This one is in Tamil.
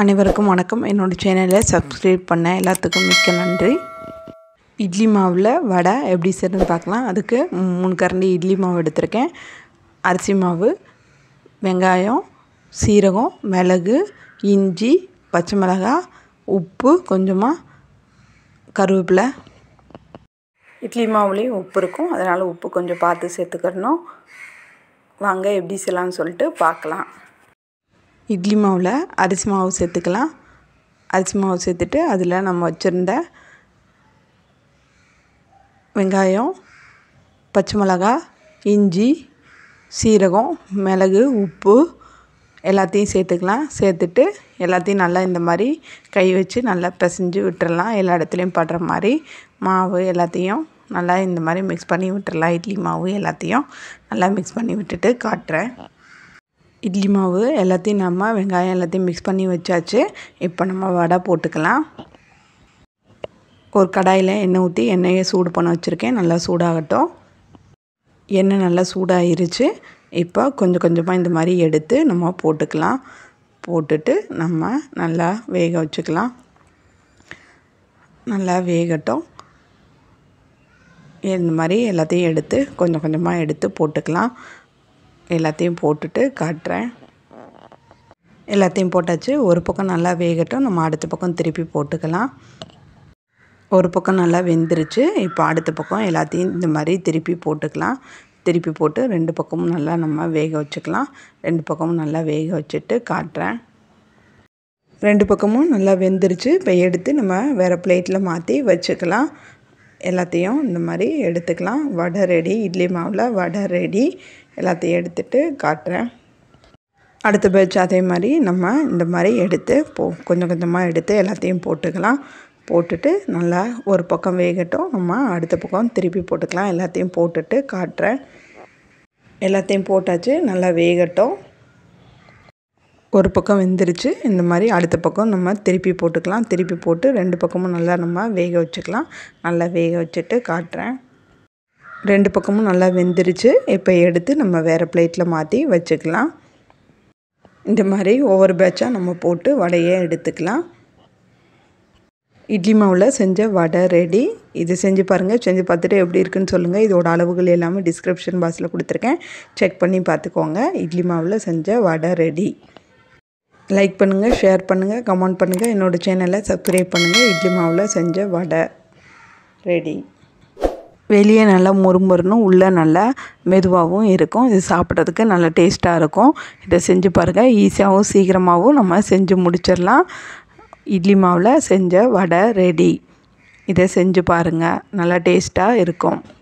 அனைவருக்கும் வணக்கம் என்னோடய சேனலை சப்ஸ்கிரைப் பண்ண எல்லாத்துக்கும் மிக்க நன்றி இட்லி மாவில் வடை எப்படி செய்யணும்னு பார்க்கலாம் அதுக்கு மூணு கரண்டி இட்லி மாவு எடுத்திருக்கேன் அரிசி மாவு வெங்காயம் சீரகம் மிளகு இஞ்சி பச்சை மிளகாய் உப்பு கொஞ்சமாக கருவேப்பிலை இட்லி மாவுலேயும் உப்பு இருக்கும் அதனால் உப்பு கொஞ்சம் பார்த்து சேர்த்துக்கிறணும் வாங்க எப்படி செய்யலாம்னு சொல்லிட்டு பார்க்கலாம் இட்லி மாவில் அரிசி மாவு சேர்த்துக்கலாம் அரிசி மாவு சேர்த்துட்டு அதில் நம்ம வச்சுருந்த வெங்காயம் பச்சை மிளகா இஞ்சி சீரகம் மிளகு உப்பு எல்லாத்தையும் சேர்த்துக்கலாம் சேர்த்துட்டு எல்லாத்தையும் நல்லா இந்த மாதிரி கை வச்சு நல்லா பிசைஞ்சு விட்டுறலாம் எல்லா இடத்துலையும் படுற மாதிரி மாவு எல்லாத்தையும் நல்லா இந்த மாதிரி மிக்ஸ் பண்ணி விட்டுறலாம் இட்லி மாவு எல்லாத்தையும் நல்லா மிக்ஸ் பண்ணி விட்டுட்டு காட்டுறேன் இட்லி மாவு எல்லாத்தையும் நம்ம வெங்காயம் எல்லாத்தையும் மிக்ஸ் பண்ணி வச்சாச்சு இப்போ நம்ம வடை போட்டுக்கலாம் ஒரு கடாயில் எண்ணெய் ஊற்றி எண்ணெயை சூடு பண்ண வச்சுருக்கேன் நல்லா சூடாகட்டும் எண்ணெய் நல்லா சூடாயிருச்சு இப்போ கொஞ்சம் கொஞ்சமாக இந்த மாதிரி எடுத்து நம்ம போட்டுக்கலாம் போட்டுட்டு நம்ம நல்லா வேக வச்சுக்கலாம் நல்லா வேகட்டும் இந்த மாதிரி எல்லாத்தையும் எடுத்து கொஞ்சம் கொஞ்சமாக எடுத்து போட்டுக்கலாம் எல்லாத்தையும் போட்டுட்டு காட்டுறேன் எல்லாத்தையும் போட்டாச்சு ஒரு பக்கம் நல்லா வேகட்டும் நம்ம அடுத்த பக்கம் திருப்பி போட்டுக்கலாம் ஒரு பக்கம் நல்லா வெந்துருச்சு இப்போ அடுத்த பக்கம் எல்லாத்தையும் இந்த மாதிரி திருப்பி போட்டுக்கலாம் திருப்பி போட்டு ரெண்டு பக்கமும் நல்லா நம்ம வேக வச்சுக்கலாம் ரெண்டு பக்கமும் நல்லா வேக வச்சுட்டு காட்டுறேன் ரெண்டு பக்கமும் நல்லா வெந்துருச்சு இப்போ எடுத்து நம்ம வேறு பிளேட்டில் மாற்றி வச்சுக்கலாம் எல்லாத்தையும் இந்த மாதிரி எடுத்துக்கலாம் வடை ரெடி இட்லி மாவில் வடை ரெடி எல்லாத்தையும் எடுத்துகிட்டு காட்டுறேன் அடுத்த பேட்ச் அதே மாதிரி நம்ம இந்த மாதிரி எடுத்து போ கொஞ்சம் கொஞ்சமாக எடுத்து எல்லாத்தையும் போட்டுக்கலாம் போட்டுட்டு நல்லா ஒரு பக்கம் வேகட்டும் நம்ம அடுத்த பக்கம் திருப்பி போட்டுக்கலாம் எல்லாத்தையும் போட்டுட்டு காட்டுறேன் எல்லாத்தையும் போட்டாச்சு நல்லா வேகட்டும் ஒரு பக்கம் வெந்துருச்சு இந்த மாதிரி அடுத்த பக்கம் நம்ம திருப்பி போட்டுக்கலாம் திருப்பி போட்டு ரெண்டு பக்கமும் நல்லா நம்ம வேக வச்சுக்கலாம் நல்லா வேக வச்சுட்டு காட்டுறேன் ரெண்டு பக்கமும் நல்லா வெந்துருச்சு இப்போ எடுத்து நம்ம வேறு பிளேட்டில் மாற்றி வச்சுக்கலாம் இந்த மாதிரி ஒவ்வொரு பேட்சாக நம்ம போட்டு வடையை எடுத்துக்கலாம் இட்லி மாவில் செஞ்ச வடை ரெடி இது செஞ்சு பாருங்கள் செஞ்சு பார்த்துட்டு எப்படி இருக்குன்னு சொல்லுங்கள் இதோட அளவுகள் எல்லாமே டிஸ்கிரிப்ஷன் பாக்ஸில் கொடுத்துருக்கேன் செக் பண்ணி பார்த்துக்கோங்க இட்லி மாவில் செஞ்ச வடை ரெடி லைக் பண்ணுங்கள் ஷேர் பண்ணுங்கள் கமெண்ட் பண்ணுங்கள் என்னோடய சேனலை சப்ஸ்கிரைப் பண்ணுங்கள் இட்லி மாவில் செஞ்ச வடை ரெடி வெளியே நல்லா மொறுமொறுன்னு உள்ளே நல்லா மெதுவாகவும் இருக்கும் இது சாப்பிட்றதுக்கு நல்லா டேஸ்ட்டாக இருக்கும் இதை செஞ்சு பாருங்கள் ஈஸியாகவும் சீக்கிரமாகவும் நம்ம செஞ்சு முடிச்சிடலாம் இட்லி மாவில் செஞ்ச வடை ரெடி இதை செஞ்சு பாருங்கள் நல்லா டேஸ்ட்டாக இருக்கும்